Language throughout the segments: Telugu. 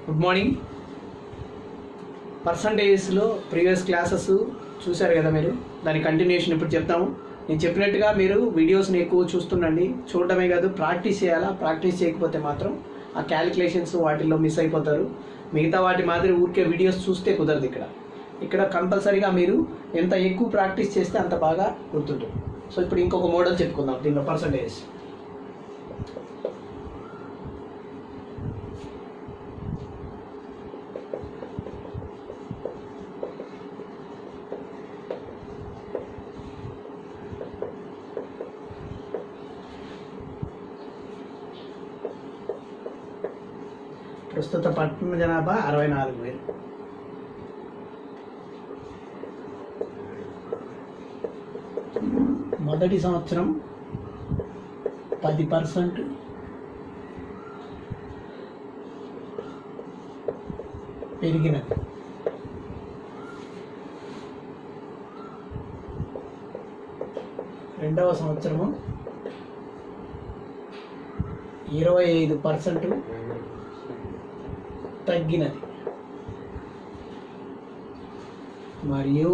గుడ్ మార్నింగ్ పర్సంటేజ్లో ప్రీవియస్ క్లాసెస్ చూశారు కదా మీరు దాని కంటిన్యూషన్ ఇప్పుడు చెప్తాము నేను చెప్పినట్టుగా మీరు వీడియోస్ని ఎక్కువ చూస్తుండండి చూడటమే కాదు ప్రాక్టీస్ చేయాలా ప్రాక్టీస్ చేయకపోతే మాత్రం ఆ క్యాలిక్యులేషన్స్ వాటిల్లో మిస్ అయిపోతారు మిగతా వాటి మాదిరి ఊరికే వీడియోస్ చూస్తే కుదరదు ఇక్కడ ఇక్కడ కంపల్సరీగా మీరు ఎంత ఎక్కువ ప్రాక్టీస్ చేస్తే అంత బాగా గుర్తుంటుంది సో ఇప్పుడు ఇంకొక మోడల్ చెప్పుకుందాం దీనిలో పర్సంటేజ్ ప్రస్తుత పట్టణ జనాభా అరవై నాలుగు వేలు మొదటి సంవత్సరం పది పర్సెంట్ పెరిగినది రెండవ సంవత్సరము ఇరవై ఐదు పర్సెంట్ తగ్గినది మరియు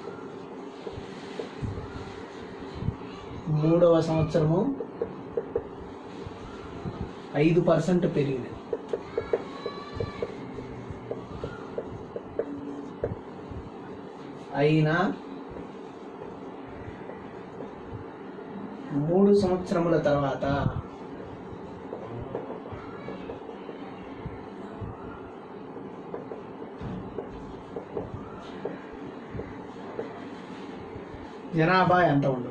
మూడవ సంవత్సరము ఐదు పర్సెంట్ పెరిగినది అయినా మూడు సంవత్సరముల తర్వాత జనాభా ఎంత ఉండదు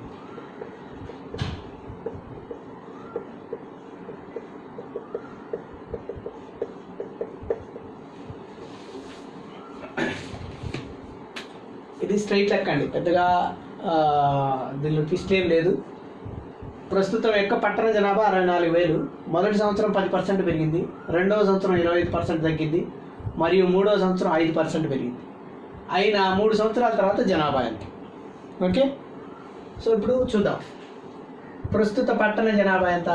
ఇది స్ట్రైట్ లెక్క అండి పెద్దగా ఆ, దీనిలో ట్విస్ట్ ఏం లేదు ప్రస్తుతం యొక్క పట్టణ జనాభా అరవై నాలుగు వేలు మొదటి సంవత్సరం పది పర్సెంట్ పెరిగింది రెండవ సంవత్సరం ఇరవై ఐదు పర్సెంట్ తగ్గింది మరియు మూడవ సంవత్సరం ఐదు పర్సెంట్ పెరిగింది అయినా మూడు సంవత్సరాల తర్వాత జనాభా ఎంత ఓకే సో ఇప్పుడు చూద్దాం ప్రస్తుత పట్టణ జనాభా ఎంత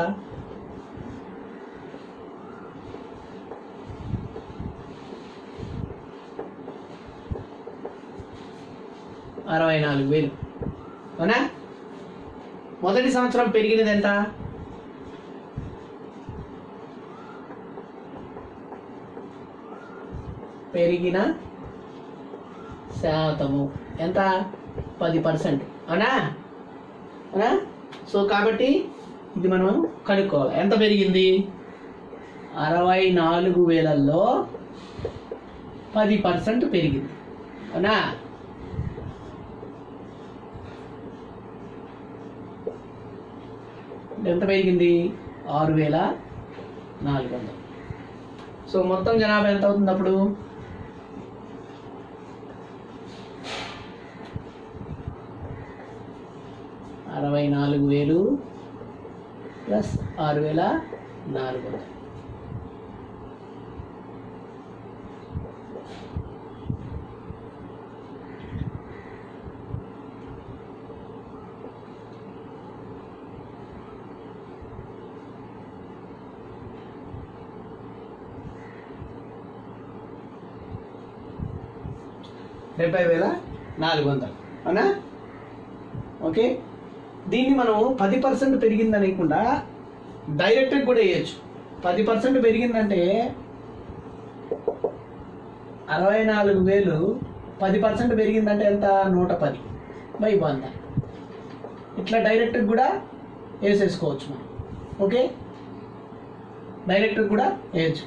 అరవై నాలుగు వేలు అవునా మొదటి సంవత్సరం పెరిగినది ఎంత పెరిగిన శాతము ఎంత పది పర్సెంట్ అవునా అవునా సో కాబట్టి ఇది మనం కనుక్కోవాలి ఎంత పెరిగింది అరవై నాలుగు వేలల్లో పది పర్సెంట్ పెరిగింది అవునా ఎంత పెరిగింది ఆరు వేల నాలుగు వందలు సో మొత్తం జనాభా ఎంత అవుతుంది అప్పుడు అరవై నాలుగు వేలు ప్లస్ ఆరు వేల నాలుగు వందలు డెబ్బై వేల నాలుగు వందలు అవునా ఓకే దీన్ని మనం పది పర్సెంట్ పెరిగింది అనేకుండా డైరెక్ట్ కూడా వేయచ్చు పది పర్సెంట్ పెరిగిందంటే అరవై నాలుగు వేలు పది పర్సెంట్ పెరిగిందంటే ఎంత నూట పది బై వంద ఇట్లా డైరెక్ట్ కూడా వేసేసుకోవచ్చు మనం ఓకే డైరెక్ట్ కూడా వేయచ్చు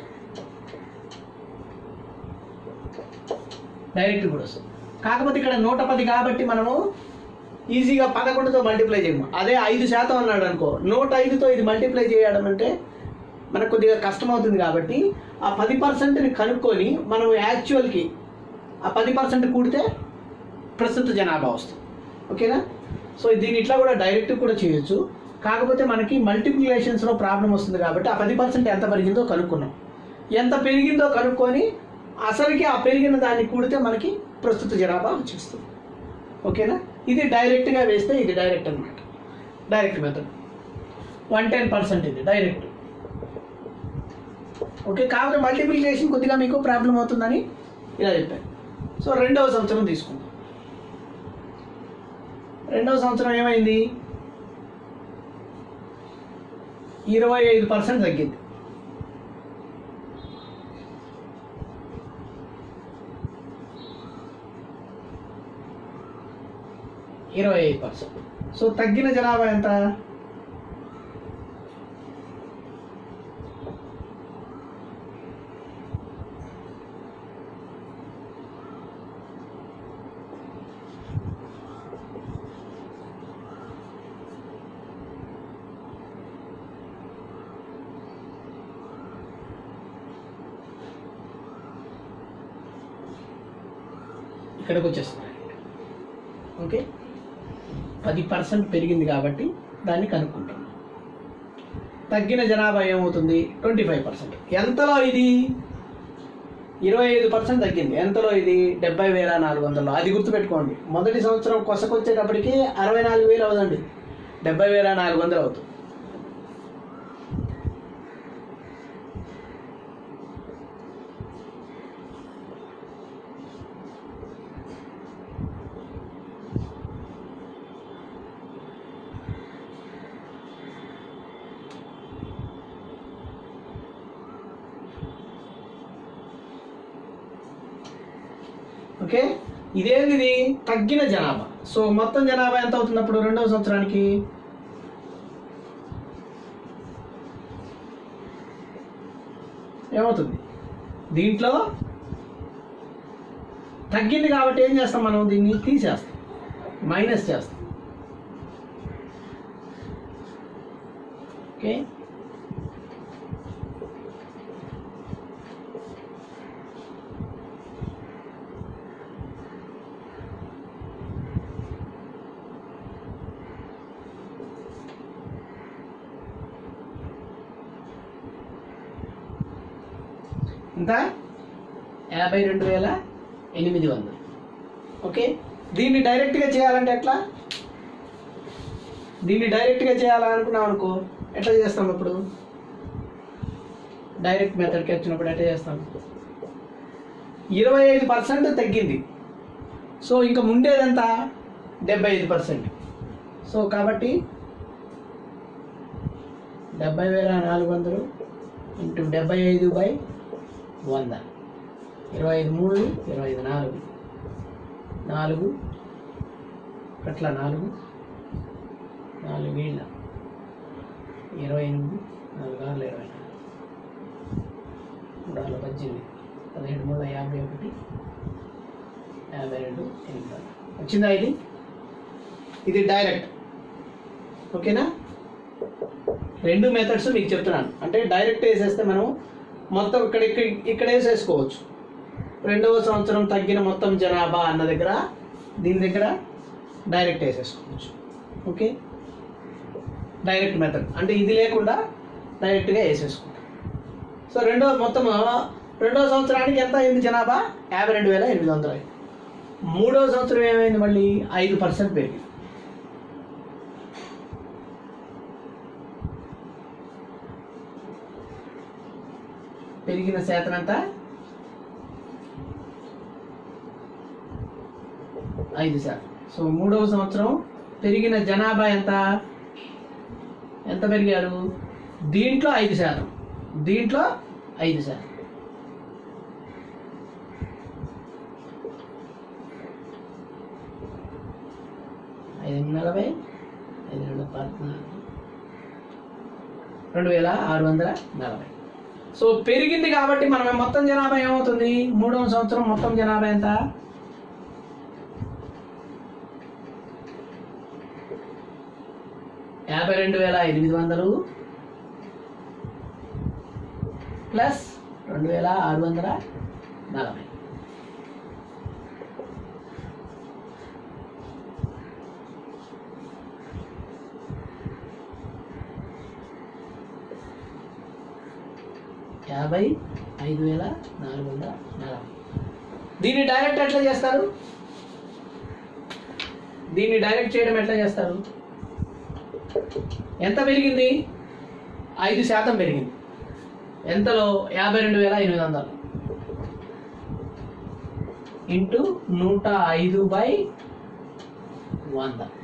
డైరెక్ట్ కూడా వస్తుంది కాకపోతే ఇక్కడ నూట పది కాబట్టి మనము ఈజీగా పదకొండుతో మల్టిప్లై చేయము అదే ఐదు శాతం అన్నాడు అనుకో నూట ఐదుతో ఇది మల్టిప్లై చేయడం అంటే మనకు కొద్దిగా కష్టం అవుతుంది కాబట్టి ఆ పది పర్సెంట్ని కనుక్కొని మనం యాక్చువల్కి ఆ పది పర్సెంట్ కూడితే ప్రస్తుత జనాభా వస్తుంది ఓకేనా సో దీన్ని ఇట్లా కూడా డైరెక్ట్ కూడా చేయొచ్చు కాకపోతే మనకి మల్టిప్లికేషన్స్లో ప్రాబ్లం వస్తుంది కాబట్టి ఆ పది పర్సెంట్ ఎంత పెరిగిందో కనుక్కున్నాం ఎంత పెరిగిందో కనుక్కొని అసలుకి ఆ పెరిగిన దాన్ని కూడితే మనకి ప్రస్తుత జనాభా వచ్చేస్తుంది ఓకేనా ఇది డైరెక్ట్గా వేస్తే ఇది డైరెక్ట్ అనమాట direct method one ten percent ఇది డైరెక్ట్ ఓకే కాకపోతే మల్టిప్లికేషన్ కొద్దిగా మీకు ప్రాబ్లం అవుతుందని ఇలా చెప్పాను సో రెండవ సంవత్సరం తీసుకుందాం రెండవ సంవత్సరం ఏమైంది ఇరవై ఐదు పర్సెంట్ తగ్గింది ఇరవై ఐదు పర్సెంట్ సో తగ్గిన జనాభా ఎంత ఇక్కడికి వచ్చేస్తుంది ఓకే పది పర్సెంట్ పెరిగింది కాబట్టి దాన్ని కనుక్కుంటాం తగ్గిన జనాభా ఏమవుతుంది ట్వంటీ ఫైవ్ పర్సెంట్ ఎంతలో ఇది ఇరవై ఐదు పర్సెంట్ తగ్గింది ఎంతలో ఇది డెబ్బై వేల నాలుగు వందలు అది గుర్తుపెట్టుకోండి మొదటి సంవత్సరం కొసకొచ్చేటప్పటికి అరవై నాలుగు వేలు అవుదండి డెబ్బై వేల నాలుగు వందలు అవుతుంది ఓకే ఇదేంది ఇది తగ్గిన జనాభా సో మొత్తం జనాభా ఎంత అవుతుంది అప్పుడు రెండవ సంవత్సరానికి ఏమవుతుంది దీంట్లో తగ్గింది కాబట్టి ఏం చేస్తాం మనం దీన్ని తీసేస్తాం మైనస్ చేస్తాం ఓకే ఎంత యాభై రెండు వేల ఎనిమిది వందలు ఓకే దీన్ని డైరెక్ట్గా చేయాలంటే ఎట్లా దీన్ని డైరెక్ట్గా చేయాలనుకున్నాం అనుకో ఎట్లా చేస్తాం ఇప్పుడు డైరెక్ట్ మెథడ్కి వచ్చినప్పుడు ఎట్లా చేస్తాం ఇరవై ఐదు పర్సెంట్ తగ్గింది సో ఇంకా ముండేదంత డెబ్బై ఐదు పర్సెంట్ సో కాబట్టి డెబ్బై వేల నాలుగు వందలు ఇంటూ డెబ్బై ఐదు బై వంద ఇరవై ఐదు మూడు ఇరవై ఐదు నాలుగు నాలుగు అట్లా నాలుగు నాలుగు వేల ఇరవై ఎనిమిది నాలుగు ఆరులు ఇరవై నాలుగు మూడు ఆరుల పద్దెనిమిది పదిహేడు మూడు యాభై ఒకటి యాభై రెండు ఎనిమిది వందలు. వచ్చిందా ఇది ఇది డైరెక్ట్ ఓకేనా రెండు మెథడ్స్ మీకు చెప్తున్నాను అంటే డైరెక్ట్ వేసేస్తే మనం మొత్తం ఇక్కడ ఇక్కడ ఇక్కడ వేసేసుకోవచ్చు రెండవ సంవత్సరం తగ్గిన మొత్తం జనాభా అన్న దగ్గర దీని దగ్గర డైరెక్ట్ వేసేసుకోవచ్చు ఓకే డైరెక్ట్ మెథడ్ అంటే ఇది లేకుండా డైరెక్ట్గా వేసేసుకుంటాం సో రెండో మొత్తం రెండో సంవత్సరానికి ఎంత అయింది జనాభా యాభై రెండు వేల ఎనిమిది వందలు అయింది మూడో సంవత్సరం ఏమైంది మళ్ళీ ఐదు పర్సెంట్ పెరిగింది పెరిగిన శాతం ఎంత ఐదు శాతం సో మూడవ సంవత్సరం పెరిగిన జనాభా ఎంత ఎంత పెరిగారు దీంట్లో ఐదు శాతం దీంట్లో ఐదు శాతం ఐదు నలభై ఐదు రెండు పద్నాలుగు రెండు వేల ఆరు వందల నలభై సో పెరిగింది కాబట్టి మనం మొత్తం జనాభా ఏమవుతుంది మూడవ సంవత్సరం మొత్తం జనాభా ఎంత యాభై రెండు వేల ఎనిమిది వందలు ప్లస్ రెండు వేల ఆరు వందల నలభై యాభై ఐదు వేల నాలుగు వందల నలభై దీన్ని డైరెక్ట్ ఎట్లా చేస్తారు దీన్ని డైరెక్ట్ చేయడం ఎట్లా చేస్తారు ఎంత పెరిగింది ఐదు శాతం పెరిగింది ఎంతలో యాభై రెండు వేల ఎనిమిది వందలు ఇంటూ నూట ఐదు బై వంద